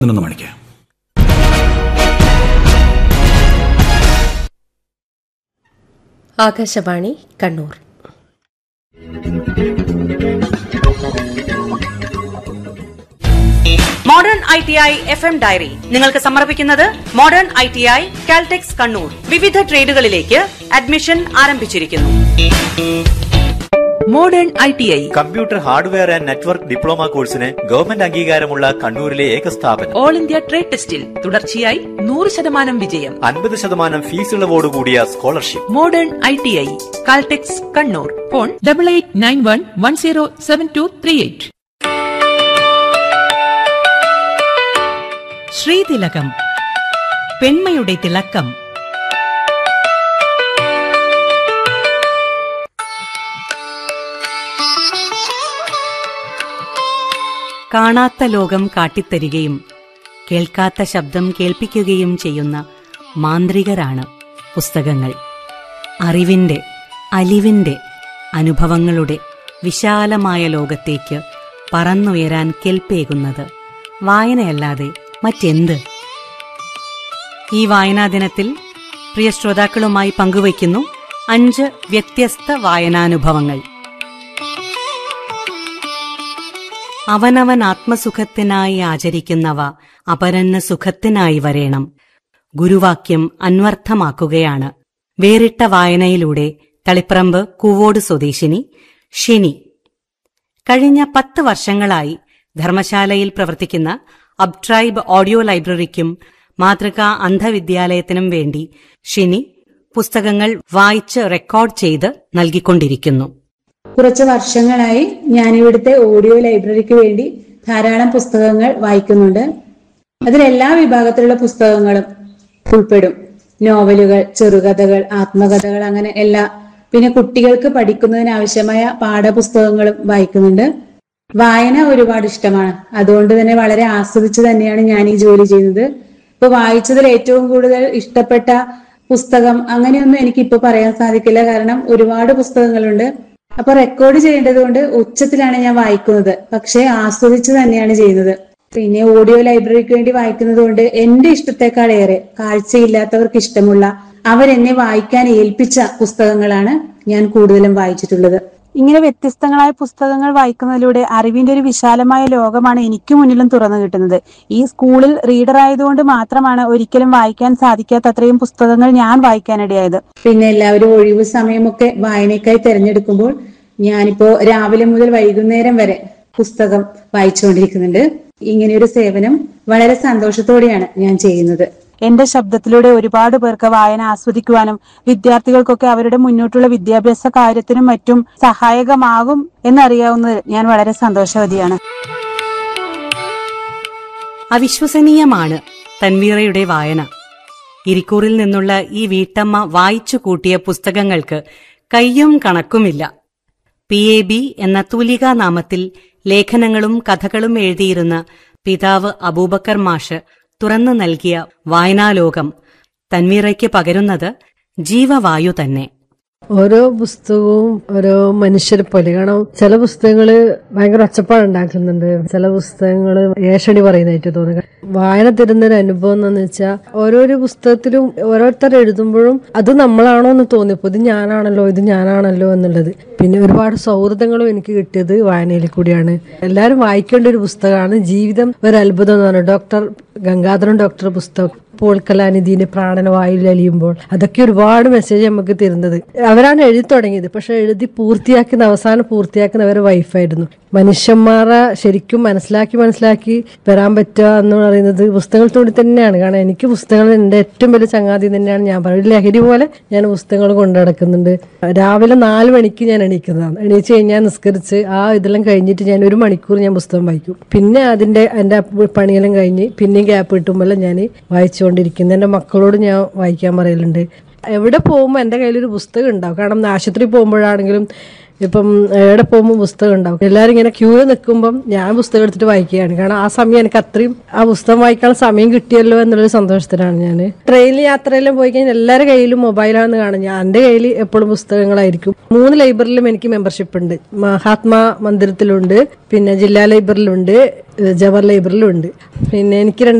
പതിനൊന്ന് മണിക്ക് Akashvani Kannur modern I T I F M diary നിങ്ങൾക്ക് സമർപ്പിക്കുന്നത് modern I T I Caltex Kannur വിവിധ ട്രേഡുകളിലേക്ക് അഡ്മിഷൻ ആരംഭിച്ചിരിക്കുന്നു modern I T I computer hardware and network diploma കോഴ്സിന് ഗവൺമെന്റ് അംഗീകാരമുള്ള കണ്ണൂരിലെ ഏക സ്ഥാപനം ഓൾ ഇന്ത്യ ട്രേഡ് ടെസ്റ്റിൽ തുടർച്ചയായി നൂറ് ശതമാനം വിജയം അൻപത് ശതമാനം ഫീസ് ഇളവോടുകൂടിയ scholarship modern I T I Caltex Kannur phone double eight nine one one zero seven two three eight ശ്രീതിലകം പെൺമയുടെ തിളക്കം കാണാത്ത ലോകം കാട്ടിത്തരികയും കേൾക്കാത്ത ശബ്ദം കേൾപ്പിക്കുകയും ചെയ്യുന്ന മാന്ത്രികരാണ് പുസ്തകങ്ങൾ അറിവിന്റെ അലിവിന്റെ അനുഭവങ്ങളുടെ വിശാലമായ ലോകത്തേക്ക് പറന്നുയരാൻ കെൽപ്പേകുന്നത് വായനയല്ലാതെ മറ്റെന്ത് ഈ വായനാ ദിനത്തിൽ പ്രിയ ശ്രോതാക്കളുമായി പങ്കുവയ്ക്കുന്നു അഞ്ച് വ്യത്യസ്ത വായനാനുഭവങ്ങൾ അവനവൻ ആത്മസുഖത്തിനായി ആചരിക്കുന്നവ അപരന് സുഖത്തിനായി വരേണം ഗുരുവാക്യം അന്വർത്ഥമാക്കുകയാണ് വേറിട്ട വായനയിലൂടെ തളിപ്പറമ്പ് കൂവോട് സ്വദേശിനി ഷിനി കഴിഞ്ഞ പത്ത് വർഷങ്ങളായി ധർമ്മശാലയിൽ പ്രവർത്തിക്കുന്ന അബ്ട്രൈബ് ഓഡിയോ ലൈബ്രറിക്കും മാതൃകാ അന്ധവിദ്യാലയത്തിനും വേണ്ടി ഷിനി പുസ്തകങ്ങൾ വായിച്ച് റെക്കോർഡ് ചെയ്ത് നൽകിക്കൊണ്ടിരിക്കുന്നു കുറച്ച് വർഷങ്ങളായി ഞാൻ ഇവിടുത്തെ ഓഡിയോ ലൈബ്രറിക്ക് വേണ്ടി ധാരാളം പുസ്തകങ്ങൾ വായിക്കുന്നുണ്ട് അതിൽ എല്ലാ വിഭാഗത്തിലുള്ള പുസ്തകങ്ങളും ഉൾപ്പെടും നോവലുകൾ ചെറുകഥകൾ ആത്മകഥകൾ അങ്ങനെ എല്ലാ പിന്നെ കുട്ടികൾക്ക് പഠിക്കുന്നതിന് ആവശ്യമായ പാഠപുസ്തകങ്ങളും വായിക്കുന്നുണ്ട് വായന ഒരുപാട് ഇഷ്ടമാണ് അതുകൊണ്ട് തന്നെ വളരെ ആസ്വദിച്ച് തന്നെയാണ് ഞാൻ ഈ ജോലി ചെയ്യുന്നത് ഇപ്പൊ വായിച്ചതിൽ ഏറ്റവും കൂടുതൽ ഇഷ്ടപ്പെട്ട പുസ്തകം അങ്ങനെയൊന്നും എനിക്ക് ഇപ്പൊ പറയാൻ സാധിക്കില്ല കാരണം ഒരുപാട് പുസ്തകങ്ങളുണ്ട് അപ്പൊ റെക്കോർഡ് ചെയ്യേണ്ടത് കൊണ്ട് ഉച്ചത്തിലാണ് ഞാൻ വായിക്കുന്നത് പക്ഷേ ആസ്വദിച്ച് തന്നെയാണ് ചെയ്യുന്നത് പിന്നെ ഓഡിയോ ലൈബ്രറിക്ക് വേണ്ടി വായിക്കുന്നത് കൊണ്ട് എന്റെ ഇഷ്ടത്തെക്കാൾ ഏറെ കാഴ്ചയില്ലാത്തവർക്ക് ഇഷ്ടമുള്ള അവരെന്നെ വായിക്കാൻ ഏൽപ്പിച്ച പുസ്തകങ്ങളാണ് ഞാൻ കൂടുതലും വായിച്ചിട്ടുള്ളത് ഇങ്ങനെ വ്യത്യസ്തങ്ങളായ പുസ്തകങ്ങൾ വായിക്കുന്നതിലൂടെ അറിവിന്റെ ഒരു വിശാലമായ ലോകമാണ് എനിക്ക് മുന്നിലും തുറന്നു കിട്ടുന്നത് ഈ സ്കൂളിൽ റീഡർ ആയതുകൊണ്ട് മാത്രമാണ് ഒരിക്കലും വായിക്കാൻ സാധിക്കാത്ത അത്രയും പുസ്തകങ്ങൾ ഞാൻ വായിക്കാനിടയായത് പിന്നെ എല്ലാവരും ഒഴിവു സമയമൊക്കെ വായനയ്ക്കായി തിരഞ്ഞെടുക്കുമ്പോൾ ഞാനിപ്പോ രാവിലെ മുതൽ വൈകുന്നേരം വരെ പുസ്തകം വായിച്ചുകൊണ്ടിരിക്കുന്നുണ്ട് ഇങ്ങനെയൊരു സേവനം വളരെ സന്തോഷത്തോടെയാണ് ഞാൻ ചെയ്യുന്നത് എന്റെ ശബ്ദത്തിലൂടെ ഒരുപാട് പേർക്ക് വായന ആസ്വദിക്കുവാനും വിദ്യാർത്ഥികൾക്കൊക്കെ അവരുടെ മുന്നോട്ടുള്ള വിദ്യാഭ്യാസ കാര്യത്തിനും മറ്റും സഹായകമാകും എന്നറിയാവുന്നത് ഞാൻ വളരെ സന്തോഷവതിയാണ് അവിശ്വസനീയമാണ് തൻവീറയുടെ വായന ഇരിക്കൂറിൽ നിന്നുള്ള ഈ വീട്ടമ്മ വായിച്ചു കൂട്ടിയ പുസ്തകങ്ങൾക്ക് കയ്യും കണക്കുമില്ല പി എ ബി എന്ന തൂലികാ നാമത്തിൽ ലേഖനങ്ങളും കഥകളും എഴുതിയിരുന്ന പിതാവ് അബൂബക്കർ മാഷ് തുറന്നു നൽകിയ വായനാലോകം തൻവീറയ്ക്ക് പകരുന്നത് ജീവവായു തന്നെ ഓരോ പുസ്തകവും ഓരോ മനുഷ്യരെ പോലെ കാരണം ചില പുസ്തകങ്ങള് ഭയങ്കര ഒച്ചപ്പാടുണ്ടാക്കുന്നുണ്ട് ചില പുസ്തകങ്ങൾ ഏഷണി പറയുന്നതായിട്ട് തോന്നുക വായന തരുന്ന ഒരു അനുഭവം എന്ന് വെച്ചാൽ ഓരോരോ പുസ്തകത്തിലും ഓരോരുത്തർ എഴുതുമ്പോഴും അത് നമ്മളാണോ എന്ന് തോന്നിയപ്പോൾ ഇത് ഞാനാണല്ലോ ഇത് ഞാനാണല്ലോ എന്നുള്ളത് പിന്നെ ഒരുപാട് സൗഹൃദങ്ങളും എനിക്ക് കിട്ടിയത് വായനയിൽ കൂടിയാണ് എല്ലാവരും വായിക്കേണ്ട ഒരു പുസ്തകമാണ് ജീവിതം ഒരു അത്ഭുതം എന്ന് പറഞ്ഞാൽ ഡോക്ടർ ഗംഗാധരൻ ഡോക്ടർ പുസ്തകം പോൾ കലാനിധിന്റെ പ്രാണന വായിൽ അലിയുമ്പോൾ അതൊക്കെ ഒരുപാട് മെസ്സേജ് നമുക്ക് തരുന്നത് അവരാണ് എഴുതി തുടങ്ങിയത് പക്ഷെ എഴുതി പൂർത്തിയാക്കുന്ന അവസാനം പൂർത്തിയാക്കുന്ന അവരുടെ വൈഫായിരുന്നു മനുഷ്യന്മാരെ ശരിക്കും മനസ്സിലാക്കി മനസ്സിലാക്കി വരാൻ പറ്റുക എന്ന് പറയുന്നത് പുസ്തകത്തിലൂടെ തന്നെയാണ് കാരണം എനിക്ക് പുസ്തകങ്ങൾ എൻ്റെ ഏറ്റവും വലിയ ചങ്ങാതി തന്നെയാണ് ഞാൻ പറയുന്നത് ഒരു ലഹരി പോലെ ഞാൻ പുസ്തകങ്ങൾ കൊണ്ടു നടക്കുന്നുണ്ട് രാവിലെ നാല് മണിക്ക് ഞാൻ എണീക്കുന്നതാണ് എണീച്ച് കഴിഞ്ഞാൽ നിസ്കരിച്ച് ആ ഇതെല്ലാം കഴിഞ്ഞിട്ട് ഞാൻ ഒരു മണിക്കൂർ ഞാൻ പുസ്തകം വായിക്കും പിന്നെ അതിന്റെ എൻ്റെ പണിയെല്ലാം കഴിഞ്ഞ് പിന്നെയും ഗ്യാപ്പ് കിട്ടുമ്പോൾ ഞാൻ വായിച്ചുകൊണ്ടിരിക്കുന്നത് എൻ്റെ മക്കളോട് ഞാൻ വായിക്കാൻ പറയലുണ്ട് എവിടെ പോകുമ്പോൾ എൻ്റെ കയ്യിലൊരു പുസ്തകം ഉണ്ടാവും കാരണം ആശുപത്രി പോകുമ്പോഴാണെങ്കിലും ഇപ്പം എവിടെ പോകുമ്പോൾ പുസ്തകം ഉണ്ടാവും എല്ലാവരും ഇങ്ങനെ ക്യൂവിൽ നിൽക്കുമ്പം ഞാൻ പുസ്തകം എടുത്തിട്ട് വായിക്കുകയാണ് കാരണം ആ സമയം എനിക്ക് അത്രയും ആ പുസ്തകം വായിക്കാൻ സമയം കിട്ടിയല്ലോ എന്നുള്ളൊരു സന്തോഷത്തിലാണ് ഞാൻ ട്രെയിനിൽ യാത്രയെല്ലാം പോയി കഴിഞ്ഞാൽ എല്ലാവരുടെ കയ്യിലും മൊബൈലാണെന്ന് കാണും ഞാൻ എൻ്റെ കയ്യിൽ എപ്പോഴും പുസ്തകങ്ങളായിരിക്കും മൂന്ന് ലൈബ്രറിയിലും എനിക്ക് മെമ്പർഷിപ്പ് ഉണ്ട് മഹാത്മാ മന്ദിരത്തിലുണ്ട് പിന്നെ ജില്ലാ ലൈബ്രറിയിലുണ്ട് ജവഹർ ലൈബ്രറിയിലുണ്ട് പിന്നെ എനിക്ക് രണ്ട്